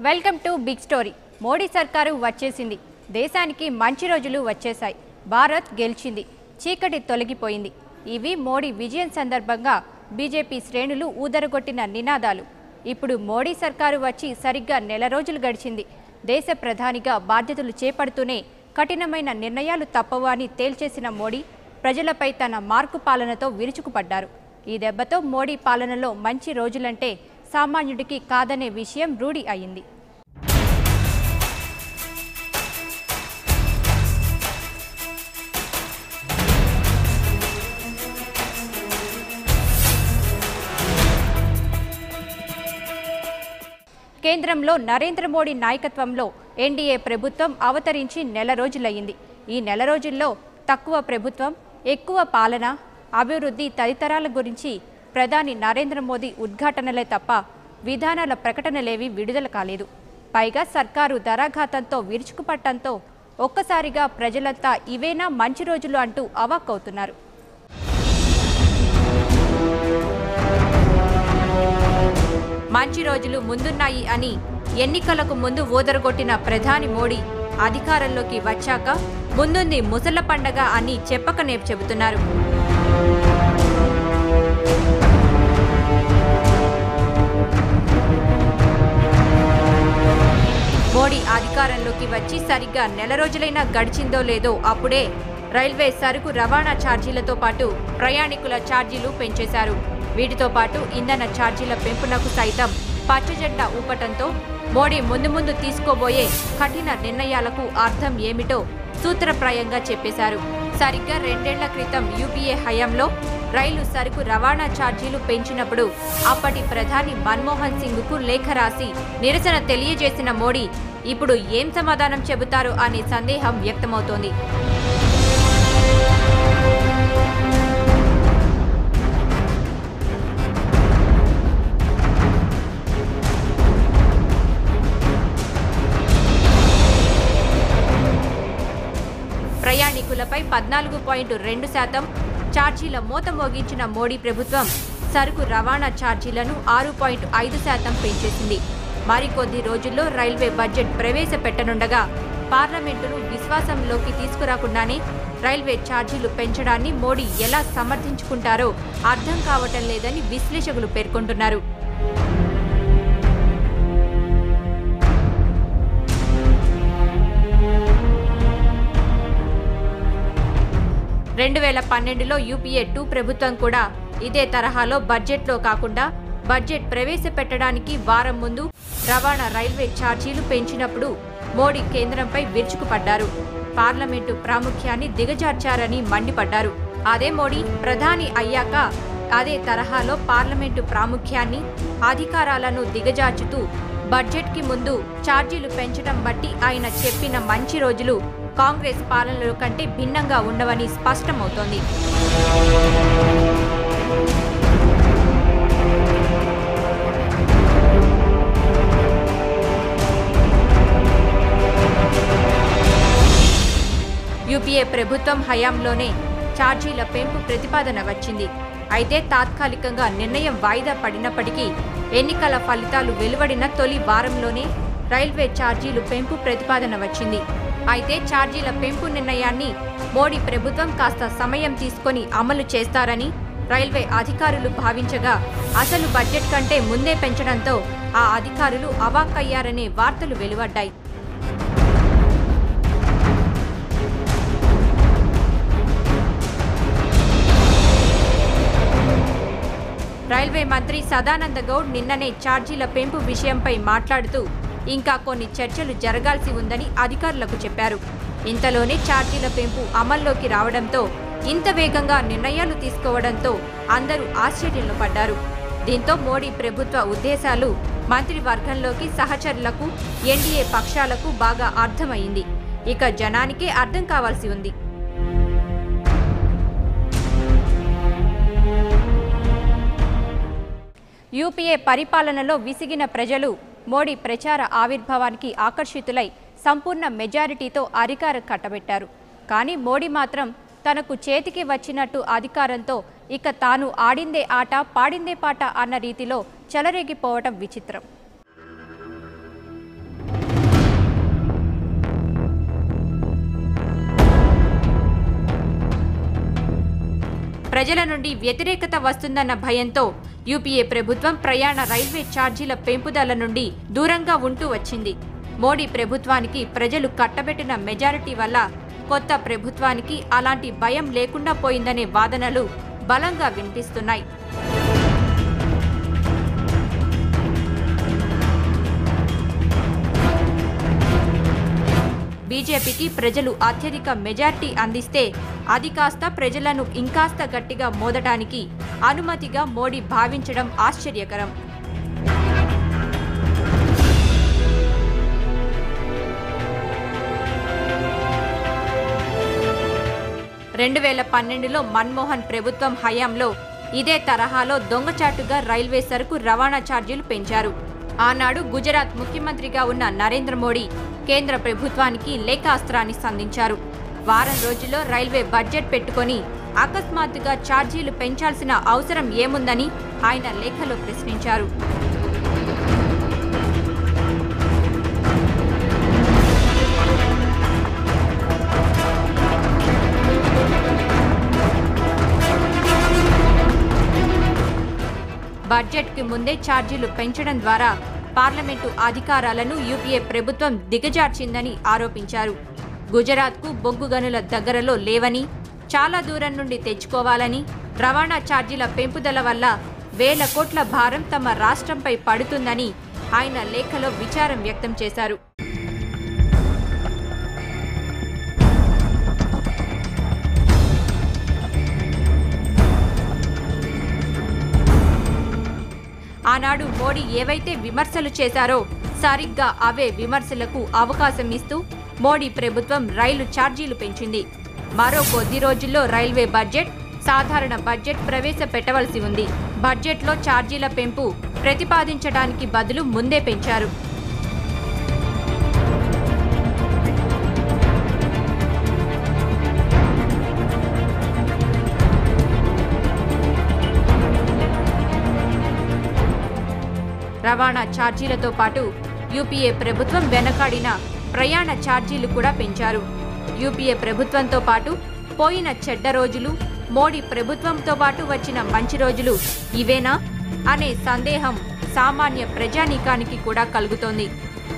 welcome to big story Modi సర్కారు వచ్చేసింది దేశానికి మంచి రోజులు వచ్చేశాయి భారత్ గెలిచింది చీకటి తొలగిపోయింది ఇవి మోడీ విజయం సందర్భంగా బీజేపీ శ్రేణులు ఊదరగొట్టిన నినాదాలు ఇప్పుడు మోడీ సర్కారు వచ్చి సరిగ్గా నెల రోజులు గడిచింది దేశ ప్రధానిగా బాధ్యతలు చేపడుతూనే కఠినమైన నిర్ణయాలు తప్పవు అని తేల్చేసిన మోడీ ప్రజలపై తన మార్కు పాలనతో విరుచుకుపడ్డారు ఈ దెబ్బతో మోడీ పాలనలో మంచి రోజులంటే సామాన్యుడికి కాదనే విషయం రూఢి అయింది కేంద్రంలో నరేంద్ర మోడీ నాయకత్వంలో ఎన్డీఏ ప్రభుత్వం అవతరించి నెల రోజులయ్యింది ఈ నెల రోజుల్లో తక్కువ ప్రభుత్వం ఎక్కువ పాలన అభివృద్ధి తదితరాల గురించి ప్రధాని నరేంద్ర మోదీ ఉద్ఘాటనలే తప్ప విధానాల ప్రకటనలేవి విడుదల కాలేదు పైగా సర్కారు ధరాఘాతంతో విరుచుకుపట్టంతో ఒక్కసారిగా ప్రజలంతా ఇవేనా మంచి రోజులు అంటూ అవాక్కవుతున్నారు మంచి రోజులు ముందున్నాయి అని ఎన్నికలకు ముందు ఊదరగొట్టిన ప్రధాని మోడీ అధికారంలోకి వచ్చాక ముందుంది ముసల పండగ అని చెప్పకనే చెబుతున్నారు మోడీ అధికారంలోకి వచ్చి సరిగ్గా నెల రోజులైనా గడిచిందో లేదో అప్పుడే రైల్వే సరుకు రవాణా ఛార్జీలతో పాటు ప్రయాణికుల ఛార్జీలు పెంచేశారు వీటితో పాటు ఇంధన ఛార్జీల పెంపునకు సైతం పచ్చజెండా ఊపటంతో మోడీ ముందు ముందు తీసుకోబోయే కఠిన నిర్ణయాలకు అర్థం ఏమిటో సూత్రప్రాయంగా చెప్పేశారు సరిగ్గా రెండేళ్ల క్రితం యూపీఏ హయాంలో రైలు సరుకు రవాణా ఛార్జీలు పెంచినప్పుడు అప్పటి ప్రధాని మన్మోహన్ సింగ్కు లేఖ రాసి నిరసన తెలియజేసిన మోడీ ఇప్పుడు ఏం సమాధానం చెబుతారో అనే సందేహం వ్యక్తమవుతోంది ప్రయాణికులపై పద్నాలుగు పాయింట్ రెండు శాతం ఛార్జీల మూత మోగించిన మోడీ ప్రభుత్వం సరుకు రవాణా ఛార్జీలను ఆరు పాయింట్ ఐదు శాతం పెంచేసింది మరికొద్ది రోజుల్లో రైల్వే బడ్జెట్ ప్రవేశపెట్టనుండగా పార్లమెంటును విశ్వాసంలోకి తీసుకురాకుండానే రైల్వే ఛార్జీలు పెంచడాన్ని మోడీ ఎలా సమర్థించుకుంటారో అర్థం కావటం లేదని విశ్లేషకులు పేర్కొంటున్నారు రెండు వేల పన్నెండులో యూపీఏ టూ ప్రభుత్వం కూడా ఇదే తరహాలో బడ్జెట్లో కాకుండా బడ్జెట్ ప్రవేశపెట్టడానికి వారం ముందు రవాణా రైల్వే ఛార్జీలు పెంచినప్పుడు మోడీ కేంద్రంపై విరుచుకుపడ్డారు పార్లమెంటు ప్రాముఖ్యాన్ని దిగజార్చారని మండిపడ్డారు అదే మోడీ ప్రధాని అయ్యాక అదే తరహాలో పార్లమెంటు ప్రాముఖ్యాన్ని అధికారాలను దిగజార్చుతూ బడ్జెట్కి ముందు ఛార్జీలు పెంచడం బట్టి ఆయన చెప్పిన మంచి రోజులు కాంగ్రెస్ పాలనలో కంటే భిన్నంగా ఉండవని స్పష్టమవుతోంది యూపీఏ ప్రభుత్వం హయాంలోనే ఛార్జీల పెంపు ప్రతిపాదన వచ్చింది అయితే తాత్కాలికంగా నిర్ణయం వాయిదా పడినప్పటికీ ఎన్నికల ఫలితాలు వెలువడిన తొలి వారంలోనే రైల్వే ఛార్జీలు పెంపు ప్రతిపాదన వచ్చింది అయితే ఛార్జీల పెంపు నిర్ణయాన్ని మోడీ ప్రభుత్వం కాస్త సమయం తీసుకొని అమలు చేస్తారని రైల్వే అధికారులు భావించగా అసలు బడ్జెట్ కంటే ముందే పెంచడంతో ఆ అధికారులు అవాక్కయ్యారనే వార్తలు వెలువడ్డాయి రైల్వే మంత్రి సదానంద గౌడ్ నిన్ననే ఛార్జీల పెంపు విషయంపై మాట్లాడుతూ ఇంకా కొన్ని చర్చలు జరగాల్సి ఉందని అధికారులకు చెప్పారు ఇంతలోనే ఛార్జీల పెంపు అమల్లోకి రావడంతో ఇంత వేగంగా నిర్ణయాలు తీసుకోవడంతో అందరూ ఆశ్చర్యంలో పడ్డారు దీంతో మోడీ ప్రభుత్వ ఉద్దేశాలు మంత్రివర్గంలోకి సహచరులకు ఎన్డీఏ పక్షాలకు బాగా అర్థమైంది ఇక జనానికే అర్థం కావాల్సి ఉంది యూపీఏ పరిపాలనలో విసిగిన ప్రజలు మోడీ ప్రచార ఆవిర్భావానికి ఆకర్షితులై సంపూర్ణ మెజారిటీతో అధికారం కట్టబెట్టారు కానీ మోడీ మాత్రం తనకు చేతికి వచ్చినట్టు అధికారంతో ఇక తాను ఆడిందే ఆట పాడిందే పాట అన్న రీతిలో చెలరేగిపోవటం విచిత్రం ప్రజల నుండి వ్యతిరేకత వస్తుందన్న భయంతో యూపీఏ ప్రభుత్వం ప్రయాణ రైల్వే ఛార్జీల పెంపుదల నుండి దూరంగా ఉంటూ వచ్చింది మోడీ ప్రభుత్వానికి ప్రజలు కట్టబెట్టిన మెజారిటీ వల్ల కొత్త ప్రభుత్వానికి అలాంటి భయం లేకుండా పోయిందనే వాదనలు బలంగా వినిపిస్తున్నాయి బీజేపీకి ప్రజలు అత్యధిక మెజార్టీ అందిస్తే అది కాస్త ప్రజలను ఇంకాస్త గట్టిగా మోదటానికి అనుమతిగా మోడీ భావించడం ఆశ్చర్యకరం రెండు వేల పన్నెండులో మన్మోహన్ ప్రభుత్వం హయాంలో ఇదే తరహాలో దొంగచాటుగా రైల్వే సరుకు రవాణా ఛార్జీలు పెంచారు ఆనాడు గుజరాత్ ముఖ్యమంత్రిగా ఉన్న నరేంద్ర మోడీ కేంద్ర ప్రభుత్వానికి లేఖాస్త్రాన్ని సంధించారు వారం రోజుల్లో రైల్వే బడ్జెట్ పెట్టుకొని అకస్మాత్తుగా ఛార్జీలు పెంచాల్సిన అవసరం ఏముందని ఆయన లేఖలో ప్రశ్నించారు బడ్జెట్కి ముందే ఛార్జీలు పెంచడం ద్వారా పార్లమెంటు అధికారాలను యూపీఏ ప్రభుత్వం దిగజార్చిందని ఆరోపించారు గుజరాత్కు బొగ్గు గనుల దగ్గరలో లేవని చాలా దూరం నుండి తెచ్చుకోవాలని రవాణా ఛార్జీల పెంపుదల వల్ల వేల కోట్ల భారం తమ రాష్ట్రంపై పడుతుందని ఆయన లేఖలో విచారం వ్యక్తం చేశారు ఆనాడు మోడీ ఏవైతే విమర్శలు చేశారో సరిగ్గా అవే విమర్శలకు అవకాశం ఇస్తూ మోడీ ప్రభుత్వం రైలు ఛార్జీలు పెంచింది మరో కొద్ది రోజుల్లో రైల్వే బడ్జెట్ సాధారణ బడ్జెట్ ప్రవేశపెట్టవలసి ఉంది బడ్జెట్లో ఛార్జీల పెంపు ప్రతిపాదించడానికి బదులు ముందే పెంచారు రవాణా ఛార్జీలతో పాటు యూపీఏ ప్రభుత్వం వెనకాడిన ప్రయాణ ఛార్జీలు కూడా పెంచారు యూపీఏ ప్రభుత్వంతో పాటు పోయిన చెడ్డ రోజులు మోడీ ప్రభుత్వంతో పాటు వచ్చిన మంచి రోజులు ఇవేనా అనే సందేహం సామాన్య ప్రజానీకానికి కూడా కలుగుతోంది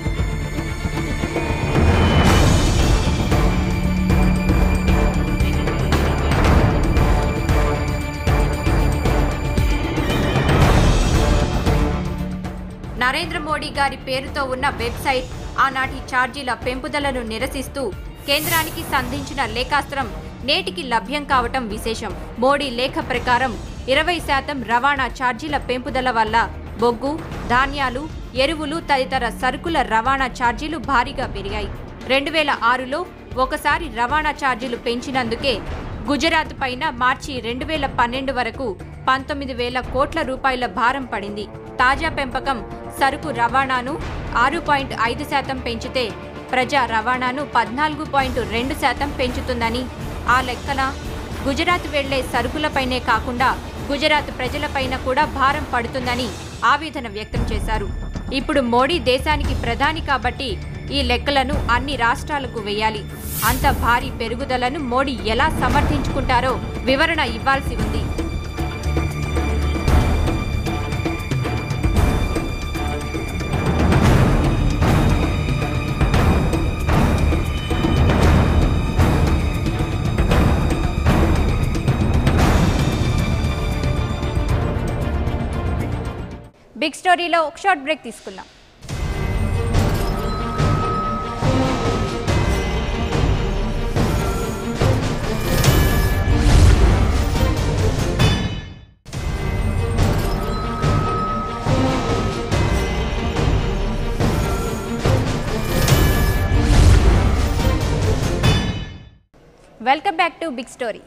నరేంద్ర మోడీ గారి పేరుతో ఉన్న వెబ్సైట్ ఆనాటి ఛార్జీల పెంపుదలను నిరసిస్తూ కేంద్రానికి సంధించిన లేఖాస్త్రం నేటికి లభ్యం కావటం విశేషం మోడీ లేఖ ప్రకారం ఇరవై శాతం రవాణా ఛార్జీల పెంపుదల వల్ల బొగ్గు ధాన్యాలు ఎరువులు తదితర సరుకుల రవాణా ఛార్జీలు భారీగా పెరిగాయి రెండు వేల ఆరులో ఒకసారి రవాణా ఛార్జీలు పెంచినందుకే గుజరాత్ పైన మార్చి రెండు వేల పన్నెండు వరకు పంతొమ్మిది వేల కోట్ల రూపాయల భారం పడింది తాజా పెంపకం సరుకు రవాణాను ఆరు పాయింట్ ఐదు శాతం పెంచితే ప్రజా రవాణాను పద్నాలుగు పాయింట్ రెండు శాతం పెంచుతుందని ఆ లెక్కన గుజరాత్ వెళ్లే సరుకులపైనే కాకుండా గుజరాత్ ప్రజలపైన కూడా భారం పడుతుందని ఆవేదన వ్యక్తం చేశారు ఇప్పుడు మోడీ దేశానికి ప్రధాని కాబట్టి ఈ లెక్కలను అన్ని రాష్ట్రాలకు వేయాలి అంత భారీ పెరుగుదలను మోడీ ఎలా సమర్థించుకుంటారో వివరణ ఇవ్వాల్సి ఉంది బిగ్ స్టోరీలో ఒక షార్ట్ బ్రేక్ తీసుకుందాం welcome back to big story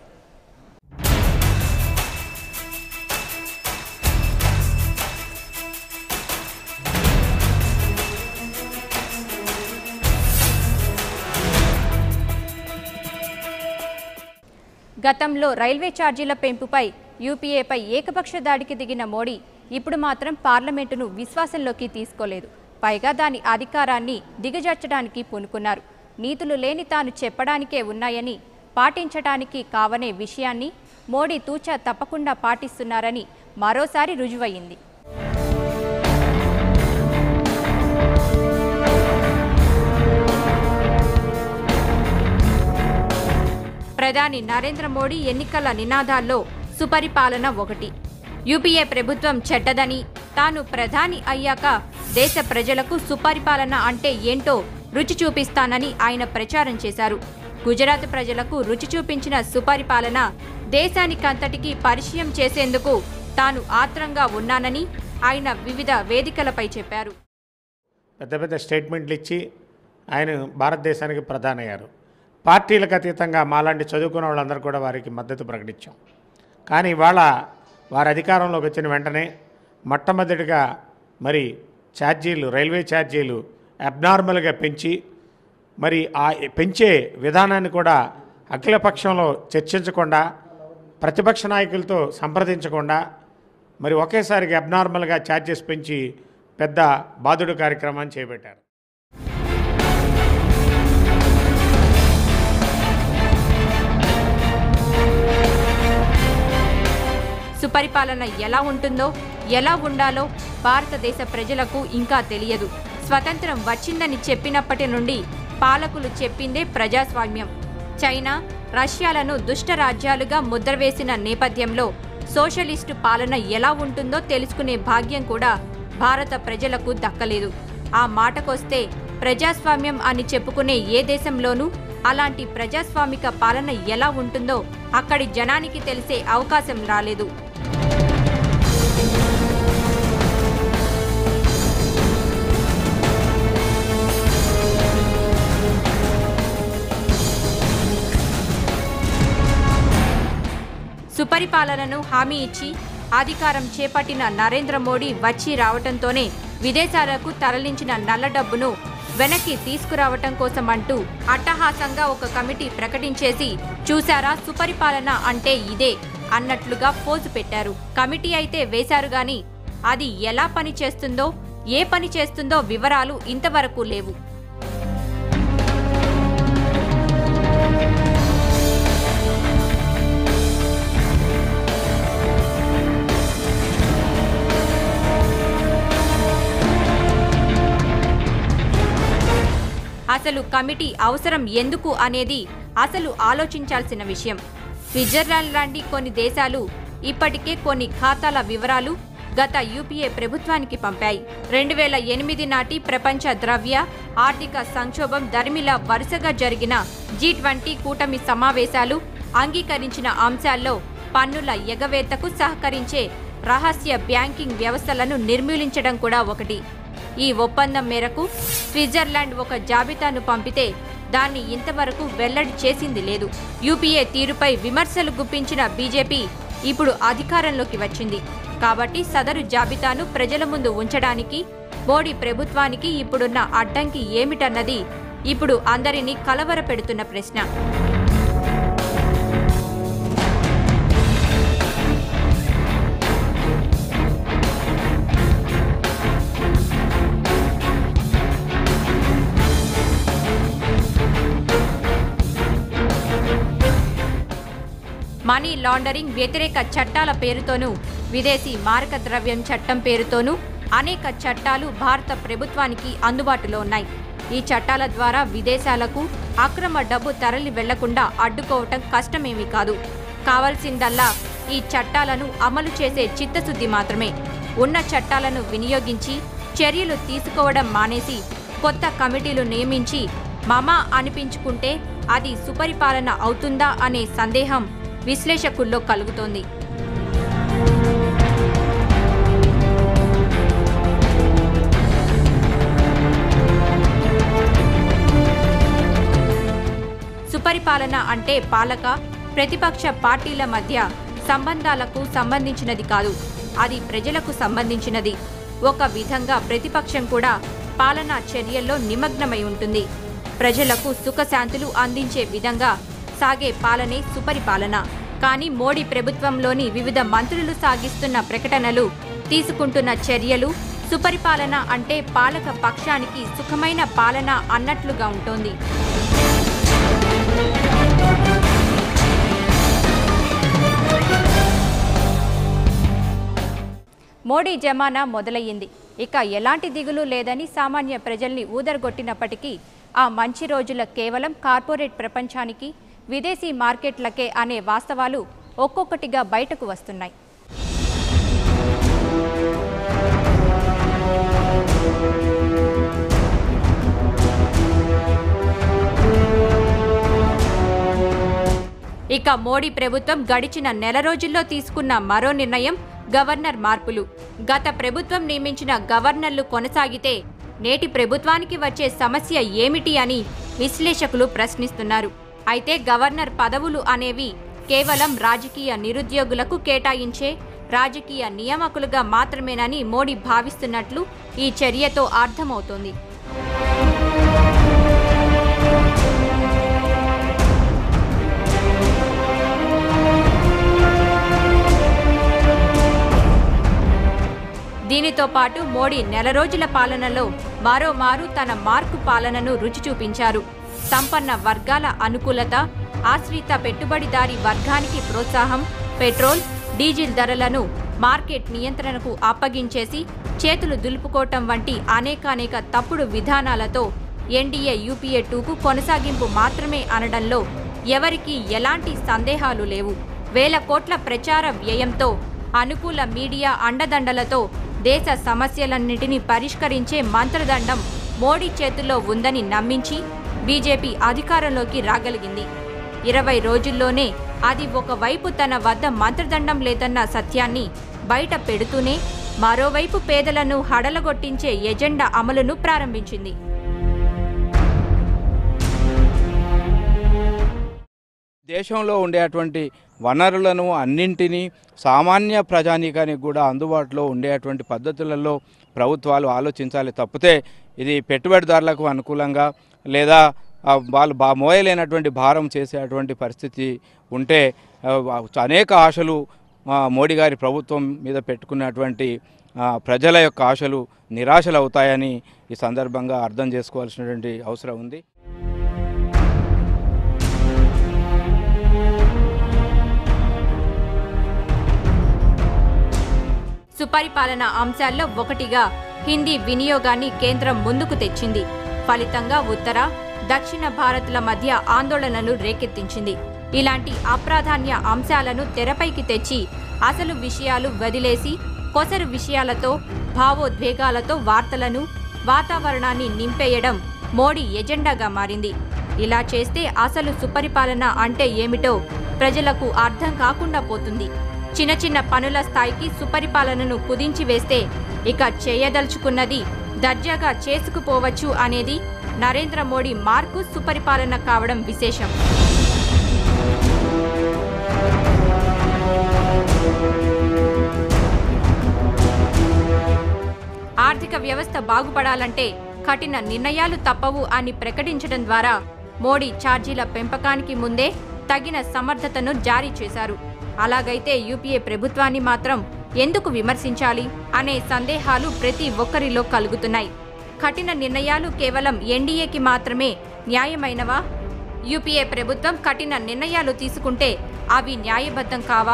గతంలో రైల్వే ఛార్జీల పెంపుపై యూపీఏపై ఏకపక్ష దాడికి దిగిన మోడీ ఇప్పుడు మాత్రం పార్లమెంటును విశ్వాసంలోకి తీసుకోలేదు పైగా దాని అధికారాన్ని దిగజార్చడానికి పూనుకున్నారు నీతులు లేని తాను చెప్పడానికే ఉన్నాయని పాటించటానికి కావనే విషయాన్ని మోడీ తూచా తప్పకుండా పాటిస్తున్నారని మరోసారి రుజువయ్యింది ప్రధాని నరేంద్ర మోడీ ఎన్నికల నినాదాల్లో సుపరిపాలన ఒకటి యూపీఏ ప్రభుత్వం చెడ్డదని తాను ప్రధాని అయ్యాక దేశ ప్రజలకు సుపరిపాలన అంటే ఏంటో రుచి చూపిస్తానని ఆయన ప్రచారం చేశారు గుజరాత్ ప్రజలకు రుచి చూపించిన సుపరిపాలన దేశానికంతటికీ పరిచయం చేసేందుకు తాను ఆత్రంగా ఉన్నానని ఆయన వివిధ వేదికలపై చెప్పారు పెద్ద పెద్ద స్టేట్మెంట్లు ఇచ్చి ఆయన భారతదేశానికి ప్రధాని అయ్యారు పార్టీలకు అతీతంగా మాలాంటి చదువుకున్న వాళ్ళందరూ కూడా వారికి మద్దతు ప్రకటించాం కానీ ఇవాళ వారి అధికారంలోకి వచ్చిన వెంటనే మొట్టమొదటిగా మరి ఛార్జీలు రైల్వే ఛార్జీలు అబ్నార్మల్గా పెంచి మరి ఆ పెంచే విధానాన్ని కూడా అఖిలపక్షంలో చర్చించకుండా ప్రతిపక్ష నాయకులతో సంప్రదించకుండా మరి ఒకేసారికి అబ్నార్మల్గా ఛార్జెస్ పెంచి పెద్ద బాధుడు కార్యక్రమాన్ని చేపట్టారు సుపరిపాలన ఎలా ఉంటుందో ఎలా ఉండాలో భారతదేశ ప్రజలకు ఇంకా తెలియదు స్వతంత్రం వచ్చిందని చెప్పినప్పటి నుండి పాలకులు చెప్పిందే ప్రజాస్వామ్యం చైనా రష్యాలను దుష్ట రాజ్యాలుగా ముద్రవేసిన నేపథ్యంలో సోషలిస్టు పాలన ఎలా ఉంటుందో తెలుసుకునే భాగ్యం కూడా భారత ప్రజలకు దక్కలేదు ఆ మాటకొస్తే ప్రజాస్వామ్యం అని చెప్పుకునే ఏ దేశంలోనూ అలాంటి ప్రజాస్వామిక పాలన ఎలా ఉంటుందో అక్కడి జనానికి తెలిసే అవకాశం రాలేదు సుపరిపాలనను హామీ ఇచ్చి అధికారం చేపట్టిన నరేంద్ర మోడీ వచ్చి రావటంతోనే విదేశాలకు తరలించిన నల్ల డబ్బును వెనక్కి తీసుకురావటం కోసం అంటూ అట్టహాసంగా ఒక కమిటీ ప్రకటించేసి చూశారా సుపరిపాలన అంటే ఇదే అన్నట్లుగా పోజు పెట్టారు కమిటీ అయితే వేశారు గాని అది ఎలా పని చేస్తుందో ఏ పని చేస్తుందో వివరాలు ఇంతవరకు లేవు అసలు కమిటీ అవసరం ఎందుకు అనేది అసలు ఆలోచించాల్సిన విషయం స్విట్జర్లాండ్ లాంటి కొన్ని దేశాలు ఇప్పటికే కొన్ని ఖాతాల వివరాలు గత యూపీఏ ప్రభుత్వానికి పంపాయి రెండు వేల ఎనిమిది నాటి ప్రపంచ ద్రవ్య ఆర్థిక సంక్షోభం దరిమిలా వరుసగా జరిగిన జీ ట్వంటీ కూటమి సమావేశాలు అంగీకరించిన అంశాల్లో పన్నుల ఎగవేతకు సహకరించే రహస్య బ్యాంకింగ్ వ్యవస్థలను నిర్మూలించడం కూడా ఒకటి ఈ ఒప్పందం మేరకు స్విట్జర్లాండ్ ఒక జాబితాను పంపితే దాన్ని ఇంతవరకు వెల్లడి చేసింది లేదు యూపీఏ తీరుపై విమర్శలు గుప్పించిన బీజేపీ ఇప్పుడు అధికారంలోకి వచ్చింది కాబట్టి సదరు జాబితాను ప్రజల ముందు ఉంచడానికి మోడీ ప్రభుత్వానికి ఇప్పుడున్న అడ్డంకి ఏమిటన్నది ఇప్పుడు అందరినీ కలవరపెడుతున్న ప్రశ్న మనీ లాండరింగ్ వ్యతిరేక చట్టాల పేరుతోనూ విదేశీ మారక ద్రవ్యం చట్టం పేరుతోనూ అనేక చట్టాలు భారత ప్రభుత్వానికి అందుబాటులో ఉన్నాయి ఈ చట్టాల ద్వారా విదేశాలకు అక్రమ డబ్బు తరలి వెళ్లకుండా అడ్డుకోవటం కష్టమేమీ కాదు కావాల్సిందల్లా ఈ చట్టాలను అమలు చేసే చిత్తశుద్ధి మాత్రమే ఉన్న చట్టాలను వినియోగించి చర్యలు తీసుకోవడం మానేసి కొత్త కమిటీలు నియమించి మమా అనిపించుకుంటే అది సుపరిపాలన అవుతుందా అనే సందేహం విశ్లేషకుల్లో కలుగుతోంది సుపరిపాలన అంటే పాలక ప్రతిపక్ష పార్టీల మధ్య సంబంధాలకు సంబంధించినది కాదు అది ప్రజలకు సంబంధించినది ఒక విధంగా ప్రతిపక్షం కూడా పాలనా చర్యల్లో నిమగ్నమై ఉంటుంది ప్రజలకు సుఖశాంతులు అందించే విధంగా సాగే పాలనే సుపరిపాలన కానీ మోడీ ప్రభుత్వంలోని వివిధ మంత్రులు సాగిస్తున్న ప్రకటనలు తీసుకుంటున్న చర్యలు సుపరిపాలన అంటే పాలక పక్షానికి సుఖమైన పాలన అన్నట్లుగా ఉంటోంది మోడీ జమానా మొదలయ్యింది ఇక ఎలాంటి దిగులు లేదని సామాన్య ప్రజల్ని ఊదరగొట్టినప్పటికీ ఆ మంచి రోజుల కేవలం కార్పొరేట్ ప్రపంచానికి విదేశీ మార్కెట్లకే అనే వాస్తవాలు ఒక్కొక్కటిగా బయటకు వస్తున్నాయి ఇక మోడీ ప్రభుత్వం గడిచిన నెల రోజుల్లో తీసుకున్న మరో నిర్ణయం గవర్నర్ మార్పులు గత ప్రభుత్వం నియమించిన గవర్నర్లు కొనసాగితే నేటి ప్రభుత్వానికి వచ్చే సమస్య ఏమిటి అని విశ్లేషకులు ప్రశ్నిస్తున్నారు అయితే గవర్నర్ పదవులు అనేవి కేవలం రాజకీయ నిరుద్యోగులకు కేటాయించే రాజకీయ నియామకులుగా మాత్రమేనని మోడీ భావిస్తున్నట్లు ఈ చర్యతో అర్థమవుతోంది దీనితో పాటు మోడీ నెల రోజుల పాలనలో మరోమారు తన మార్కు పాలనను రుచి చూపించారు సంపన్న వర్గాల అనుకూలత ఆశ్రిత పెట్టుబడిదారీ వర్గానికి ప్రోత్సాహం పెట్రోల్ డీజిల్ ధరలను మార్కెట్ నియంత్రణకు అప్పగించేసి చేతులు దులుపుకోవటం వంటి అనేకానేక తప్పుడు విధానాలతో ఎన్డీఏ యూపీఏ టూకు కొనసాగింపు మాత్రమే అనడంలో ఎవరికీ ఎలాంటి సందేహాలు లేవు వేల కోట్ల ప్రచార వ్యయంతో అనుకూల మీడియా అండదండలతో దేశ సమస్యలన్నిటినీ పరిష్కరించే మంత్రదండం మోడీ చేతుల్లో ఉందని నమ్మించి బీజేపీ అధికారంలోకి రాగలిగింది ఇరవై రోజుల్లోనే అది ఒకవైపు తన వద్ద మంత్రదండం లేదన్న సత్యాన్ని బయట పెడుతూనే మరోవైపు పేదలను హడలగొట్టించే ఎజెండా అమలును ప్రారంభించింది దేశంలో ఉండేటువంటి వనరులను అన్నింటినీ సామాన్య ప్రజానీకానికి కూడా అందుబాటులో ఉండేటువంటి పద్ధతులలో ప్రభుత్వాలు ఆలోచించాలి తప్పితే ఇది పెట్టుబడిదారులకు అనుకూలంగా లేదా ఆ, వాళ్ళు బా మోయలేనటువంటి భారం చేసేటువంటి పరిస్థితి ఉంటే ఆ, అనేక ఆశలు ఆ, మోడీ గారి ప్రభుత్వం మీద పెట్టుకున్నటువంటి ఆ, ప్రజల యొక్క ఆశలు నిరాశలు అవుతాయని ఈ సందర్భంగా అర్థం చేసుకోవాల్సినటువంటి అవసరం ఉంది సుపరిపాలన అంశాల్లో ఒకటిగా హిందీ వినియోగాన్ని కేంద్రం ముందుకు తెచ్చింది ఫలితంగా ఉత్తర దక్షిణ భారత్ల మధ్య ఆందోళనలు రేకెత్తించింది ఇలాంటి అప్రాధాన్య అంశాలను తెరపైకి తెచ్చి అసలు విషయాలు వదిలేసి కొసరు విషయాలతో భావోద్వేగాలతో వార్తలను వాతావరణాన్ని నింపేయడం మోడీ ఎజెండాగా మారింది ఇలా చేస్తే అసలు సుపరిపాలన అంటే ఏమిటో ప్రజలకు అర్థం కాకుండా పోతుంది చిన్న చిన్న పనుల స్థాయికి సుపరిపాలనను కుదించి వేస్తే ఇక చేయదలుచుకున్నది దర్జాగా చేసుకుపోవచ్చు అనేది నరేంద్ర మోడీ మార్కు సుపరిపాలన కావడం విశేషం ఆర్థిక వ్యవస్థ బాగుపడాలంటే కఠిన నిర్ణయాలు తప్పవు అని ప్రకటించడం ద్వారా మోడీ ఛార్జీల పెంపకానికి ముందే తగిన సమర్థతను జారీ చేశారు అలాగైతే యూపీఏ ప్రభుత్వాన్ని మాత్రం ఎందుకు విమర్శించాలి అనే సందేహాలు ప్రతి ఒక్కరిలో కలుగుతున్నాయి కఠిన నిర్ణయాలు కేవలం ఎన్డీఏకి మాత్రమే న్యాయమైనవా యూపీఏ ప్రభుత్వం కఠిన నిర్ణయాలు తీసుకుంటే అవి న్యాయబద్ధం కావా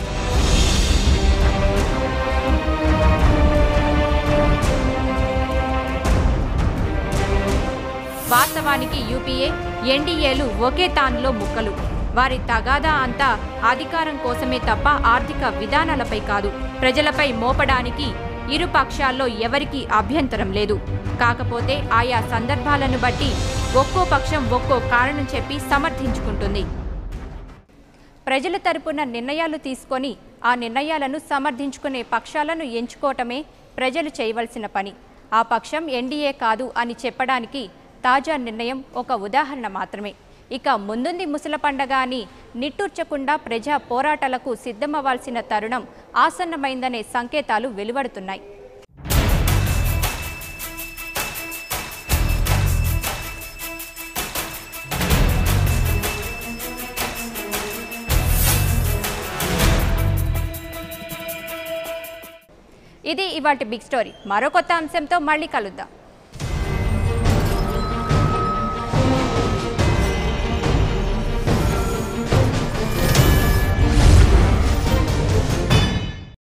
వాస్తవానికి యూపీఏ ఎన్డీఏలు ఒకే తానులో ముక్కలు వారి తగాదా అంతా అధికారం కోసమే తప్ప ఆర్థిక విధానాలపై కాదు ప్రజలపై మోపడానికి ఇరు పక్షాల్లో ఎవరికీ అభ్యంతరం లేదు కాకపోతే ఆయా సందర్భాలను బట్టి ఒక్కో పక్షం ఒక్కో కారణం చెప్పి సమర్థించుకుంటుంది ప్రజల తరపున నిర్ణయాలు తీసుకొని ఆ నిర్ణయాలను సమర్థించుకునే పక్షాలను ఎంచుకోవటమే ప్రజలు చేయవలసిన పని ఆ పక్షం ఎన్డీఏ కాదు అని చెప్పడానికి తాజా నిర్ణయం ఒక ఉదాహరణ మాత్రమే ఇక ముందుంది ముసల పండగ అని నిట్టూర్చకుండా ప్రజా పోరాటాలకు సిద్ధమవ్వాల్సిన తరుణం ఆసన్నమైందనే సంకేతాలు వెలువడుతున్నాయి ఇది ఇవాటి బిగ్ స్టోరీ మరో కొత్త అంశంతో మళ్ళీ కలుద్దాం